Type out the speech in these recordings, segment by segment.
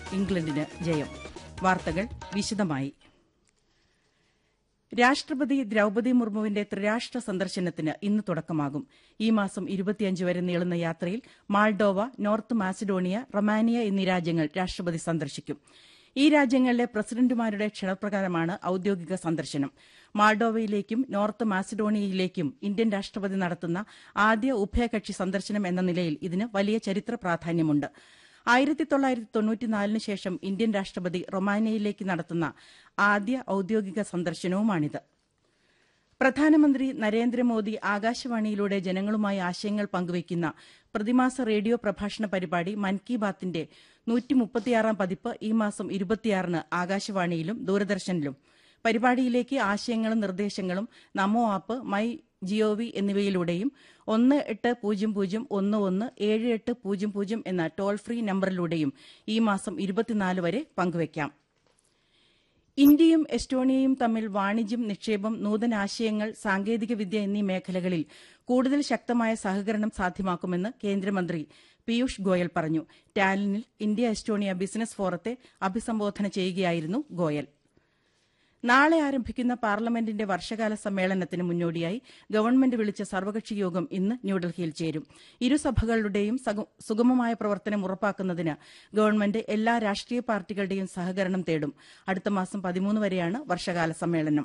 ഇംഗ്ലണ്ടിന് ജയം വാർത്തകൾ വിശദമായി രാഷ്ട്രപതി ദ്രൌപതി മുർമുവിന്റെ ത്രിരാഷ്ട്ര സന്ദർശനത്തിന് ഇന്ന് തുടക്കമാകും ഈ മാസം ഇരുപത്തിയഞ്ച് വരെ നീളുന്ന യാത്രയിൽ മാൾഡോവ നോർത്ത് മാസിഡോണിയ റൊമാനിയ എന്നീ രാജ്യങ്ങൾ രാഷ്ട്രപതി സന്ദർശിക്കും ഈ രാജ്യങ്ങളിലെ പ്രസിഡന്റുമാരുടെ ക്ഷണപ്രകാരമാണ് ഔദ്യോഗിക സന്ദർശനം മാൾഡോവയിലേക്കും നോർത്ത് മാസിഡോണിയയിലേക്കും ഇന്ത്യൻ രാഷ്ട്രപതി നടത്തുന്ന ആദ്യ ഉഭയകക്ഷി സന്ദർശനം എന്ന നിലയിൽ ഇതിന് വലിയ ചരിത്ര പ്രാധാന്യമുണ്ട് ആയിരത്തി തൊള്ളായിരത്തി തൊണ്ണൂറ്റിനാലിന് ശേഷം ഇന്ത്യൻ രാഷ്ട്രപതി റൊമാനിയയിലേക്ക് നടത്തുന്ന ആദ്യ ഔദ്യോഗിക സന്ദർശനവുമാണിത് പ്രധാനമന്ത്രി നരേന്ദ്രമോദി ആകാശവാണിയിലൂടെ ജനങ്ങളുമായി ആശയങ്ങൾ പങ്കുവയ്ക്കുന്ന പ്രതിമാസ റേഡിയോ പ്രഭാഷണ പരിപാടി മൻ കി ബാത്തിന്റെ നൂറ്റിമുപ്പത്തിയാറാം പതിപ്പ് ഈ മാസം ഇരുപത്തിയാറിന് ആകാശവാണിയിലും ദൂരദർശനിലും പരിപാടിയിലേക്ക് ആശയങ്ങളും നിർദ്ദേശങ്ങളും നമോ ആപ്പ് മൈ ജിഒവി എന്നിവയിലൂടെയും ഒന്ന് എട്ട് പൂജ്യം പൂജ്യം ഒന്ന് ഒന്ന് ഏഴ് എട്ട് പൂജ്യം പൂജ്യം എന്ന ടോൾ ഫ്രീ നമ്പറിലൂടെയും ഈ മാസം ഇരുപത്തിനാല് വരെ പങ്കുവയ്ക്കാം ഇന്ത്യയും എസ്റ്റോണിയയും തമ്മിൽ വാണിജ്യം നിക്ഷേപം നൂതനാശയങ്ങൾ സാങ്കേതികവിദ്യ എന്നീ മേഖലകളിൽ കൂടുതൽ ശക്തമായ സഹകരണം സാധ്യമാക്കുമെന്ന് കേന്ദ്രമന്ത്രി പീയൂഷ് ഗോയൽ പറഞ്ഞു ടാലിനിൽ ഇന്ത്യ എസ്റ്റോണിയ ബിസിനസ് ഫോറത്തെ അഭിസംബോധന ചെയ്യുകയായിരുന്നു ഗോയൽ നാളെ ആരംഭിക്കുന്ന പാർലമെന്റിന്റെ വർഷകാല സമ്മേളനത്തിന് മുന്നോടിയായി ഗവൺമെന്റ് വിളിച്ച സർവകക്ഷി യോഗം ഇന്ന് ന്യൂഡൽഹിയിൽ ചേരും ഇരുസഭകളുടെയും സുഗമമായ പ്രവർത്തനം ഉറപ്പാക്കുന്നതിന് ഗവൺമെന്റ് എല്ലാ രാഷ്ട്രീയ പാർട്ടികളുടെയും സഹകരണം തേടും അടുത്ത മാസം പതിമൂന്ന് വരെയാണ് വർഷകാല സമ്മേളനം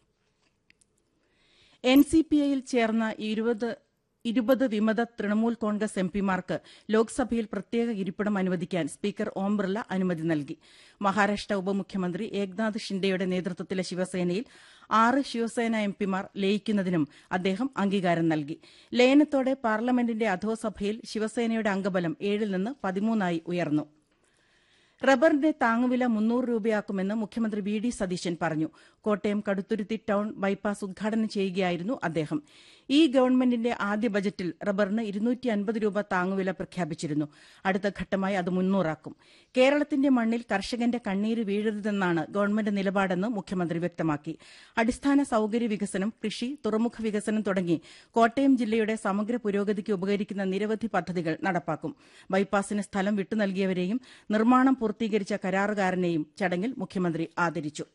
എൻ സി പി ഐയിൽ ചേർന്ന ഇരുപത് ഇരുപത് വിമത തൃണമൂൽ കോൺഗ്രസ് എംപിമാർക്ക് ലോക്സഭയിൽ പ്രത്യേക ഇരിപ്പിടം അനുവദിക്കാൻ സ്പീക്കർ ഓം ബിർല അനുമതി നൽകി മഹാരാഷ്ട്ര ഉപമുഖ്യമന്ത്രി ഏക്നാഥ് ഷിൻഡെയുടെ നേതൃത്വത്തിലെ ശിവസേനയിൽ ആറ് ശിവസേന എംപിമാർ ലയിക്കുന്നതിനും അദ്ദേഹം അംഗീകാരം നൽകി ലയനത്തോടെ പാർലമെന്റിന്റെ അധോസഭയിൽ ശിവസേനയുടെ അംഗബലം ഏഴിൽ നിന്ന് പതിമൂന്നായി ഉയർന്നു റബ്ബറിന്റെ താങ്ങുവില മുന്നൂറ് രൂപയാക്കുമെന്ന് മുഖ്യമന്ത്രി വി ഡി സതീശൻ പറഞ്ഞു കോട്ടയം കടുത്തുരുത്തി ടൌൺ ബൈപ്പാസ് ഉദ്ഘാടനം ചെയ്യുകയായിരുന്നു അദ്ദേഹം ഈ ഗവൺമെന്റിന്റെ ആദ്യ ബജറ്റിൽ റബ്ബറിന് ഇരുന്നൂറ്റി അൻപത് രൂപ താങ്ങുവില പ്രഖ്യാപിച്ചിരുന്നു അടുത്ത ഘട്ടമായി അത് മുന്നൂറാക്കും കേരളത്തിന്റെ മണ്ണിൽ കർഷകന്റെ കണ്ണീര് വീഴരുതെന്നാണ് ഗവൺമെന്റ് നിലപാടെന്ന് മുഖ്യമന്ത്രി വ്യക്തമാക്കി അടിസ്ഥാന സൌകര്യ വികസനം കൃഷി തുറമുഖ വികസനം തുടങ്ങി കോട്ടയം ജില്ലയുടെ സമഗ്ര പുരോഗതിക്ക് ഉപകരിക്കുന്ന നിരവധി പദ്ധതികൾ നടപ്പാക്കും ബൈപ്പാസിന് സ്ഥലം വിട്ടു നൽകിയവരെയും നിർമ്മാണം പൂർത്തീകരിച്ച കരാറുകാരനെയും ചടങ്ങിൽ മുഖ്യമന്ത്രി ആദരിച്ചു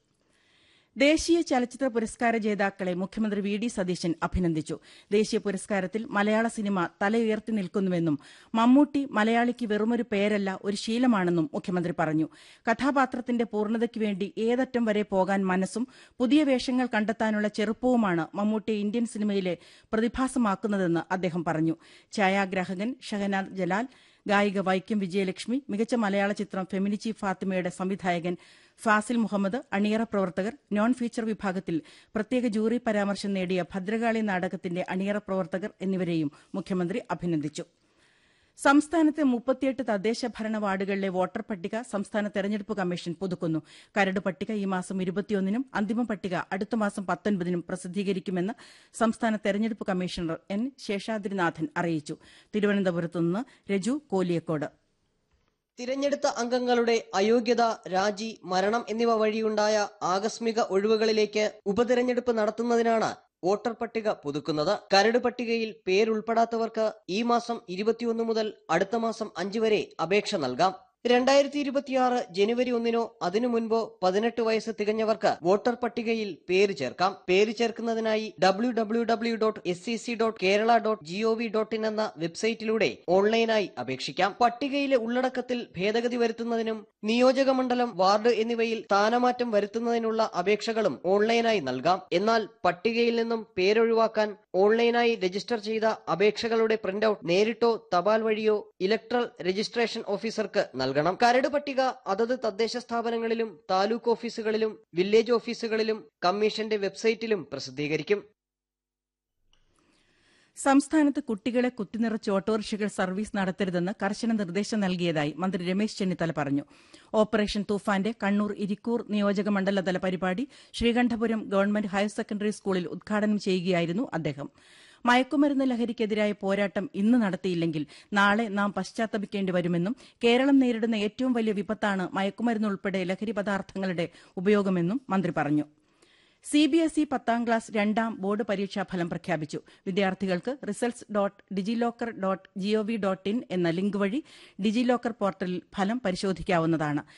ദേശീയ ചലച്ചിത്ര പുരസ്കാര ജേതാക്കളെ മുഖ്യമന്ത്രി വി ഡി സതീശൻ അഭിനന്ദിച്ചു ദേശീയ പുരസ്കാരത്തിൽ മലയാള സിനിമ തലയുയർത്തി നിൽക്കുന്നുവെന്നും മമ്മൂട്ടി മലയാളിക്ക് വെറുമൊരു പേരല്ല ഒരു ശീലമാണെന്നും മുഖ്യമന്ത്രി പറഞ്ഞു കഥാപാത്രത്തിന്റെ പൂർണ്ണതയ്ക്ക് വേണ്ടി ഏതറ്റം വരെ പോകാൻ മനസ്സും പുതിയ വേഷങ്ങൾ കണ്ടെത്താനുള്ള ചെറുപ്പവുമാണ് മമ്മൂട്ടി ഇന്ത്യൻ സിനിമയിലെ പ്രതിഭാസമാക്കുന്നതെന്ന് അദ്ദേഹം പറഞ്ഞു ഛായാഗ്രാഹകൻ ഷഹനാദ് ജലാൽ ഗായിക വൈക്കം വിജയലക്ഷ്മി മികച്ച മലയാള ചിത്രം ഫെമിനിച്ചി ഫാത്തിമയുടെ സംവിധായകൻ ഫാസിൽ മുഹമ്മദ് അണിയറ പ്രവർത്തകർ നോൺ ഫീച്ചർ വിഭാഗത്തിൽ പ്രത്യേക ജൂറി പരാമർശം നേടിയ ഭദ്രകാളി നാടകത്തിന്റെ അണിയറ പ്രവർത്തകർ എന്നിവരെയും മുഖ്യമന്ത്രി അഭിനന്ദിച്ചു സംസ്ഥാനത്തെ മുപ്പത്തിയെട്ട് തദ്ദേശ ഭരണ വാർഡുകളിലെ വോട്ടർ പട്ടിക സംസ്ഥാന തെരഞ്ഞെടുപ്പ് കമ്മീഷൻ പുതുക്കുന്നു കരട് പട്ടിക ഈ മാസം ഇരുപത്തിയൊന്നിനും അന്തിമ പട്ടിക അടുത്ത മാസം പത്തൊൻപതിനും പ്രസിദ്ധീകരിക്കുമെന്ന് സംസ്ഥാന തെരഞ്ഞെടുപ്പ് കമ്മീഷണർ എൻ ശേഷാദ്രിനാഥൻ അറിയിച്ചു തിരുവനന്തപുരത്ത് നിന്ന് രജു കോലിയക്കോട് തിരഞ്ഞെടുത്ത അംഗങ്ങളുടെ അയോഗ്യത രാജി മരണം എന്നിവ വഴിയുണ്ടായ ആകസ്മിക ഒഴിവുകളിലേക്ക് ഉപതെരഞ്ഞെടുപ്പ് നടത്തുന്നതിനാണ് വോട്ടർ പട്ടിക പുതുക്കുന്നത് കരട് പട്ടികയിൽ പേരുൾപ്പെടാത്തവർക്ക് ഈ മാസം ഇരുപത്തിയൊന്ന് മുതൽ അടുത്ത മാസം അഞ്ച് വരെ അപേക്ഷ നൽകാം രണ്ടായിരത്തി ഇരുപത്തിയാറ് ജനുവരി ഒന്നിനോ അതിനു മുൻപോ പതിനെട്ട് വയസ്സ് തികഞ്ഞവർക്ക് വോട്ടർ പട്ടികയിൽ പേര് ചേർക്കാം പേര് ചേർക്കുന്നതിനായി W W W dot S C C dot Kerala dot gov dot in എന്ന വെബ്സൈറ്റിലൂടെ ഓൺലൈനായി അപേക്ഷിക്കാം പട്ടികയിലെ ഉള്ളടക്കത്തിൽ ഭേദഗതി വരുത്തുന്നതിനും നിയോജക മണ്ഡലം വാർഡ് എന്നിവയിൽ സ്ഥാനമാറ്റം വരുത്തുന്നതിനുള്ള അപേക്ഷകളും ഓൺലൈനായി നൽകാം എന്നാൽ പട്ടികയിൽ നിന്നും പേരൊഴിവാക്കാൻ ഓൺലൈനായി രജിസ്റ്റർ ചെയ്ത അപേക്ഷകളുടെ പ്രിന്റൌട്ട് നേരിട്ടോ തപാൽ വഴിയോ ഇലക്ട്രൽ രജിസ്ട്രേഷൻ ഓഫീസർക്ക് നൽകണം കരട് പട്ടിക അതത് തദ്ദേശ സ്ഥാപനങ്ങളിലും താലൂക്ക് ഓഫീസുകളിലും വില്ലേജ് ഓഫീസുകളിലും കമ്മീഷന്റെ വെബ്സൈറ്റിലും പ്രസിദ്ധീകരിക്കും സംസ്ഥാനത്ത് കുട്ടികളെ കുത്തിനിറച്ച് ഓട്ടോറിക്ഷകൾ സർവീസ് നടത്തരുതെന്ന് കർശന നിർദ്ദേശം നൽകിയതായി മന്ത്രി രമേശ് ചെന്നിത്തല പറഞ്ഞു ഓപ്പറേഷൻ തൂഫാന്റെ കണ്ണൂർ ഇരിക്കൂർ നിയോജക മണ്ഡലതല പരിപാടി ശ്രീകണ്ഠപുരം ഗവൺമെന്റ് ഹയർ സെക്കൻഡറി സ്കൂളിൽ ഉദ്ഘാടനം ചെയ്യുകയായിരുന്നു അദ്ദേഹം മയക്കുമരുന്ന് ലഹരിക്കെതിരായ പോരാട്ടം ഇന്ന് നടത്തിയില്ലെങ്കിൽ നാളെ നാം പശ്ചാത്തപിക്കേണ്ടി വരുമെന്നും കേരളം നേരിടുന്ന ഏറ്റവും വലിയ വിപത്താണ് മയക്കുമരുന്ന് ഉൾപ്പെടെ ലഹരി പദാർത്ഥങ്ങളുടെ ഉപയോഗമെന്നും മന്ത്രി പറഞ്ഞു സിബിഎസ്ഇ പത്താം ക്ലാസ് രണ്ടാം ബോർഡ് പരീക്ഷാഫലം പ്രഖ്യാപിച്ചു വിദ്യാർത്ഥികൾക്ക് results dot DigiLocker dot gov dot in എന്ന ലിങ്ക് വഴി ഡിജിലോക്കർ പോർട്ടലിൽ ഫലം പരിശോധിക്കാവുന്നതാണ്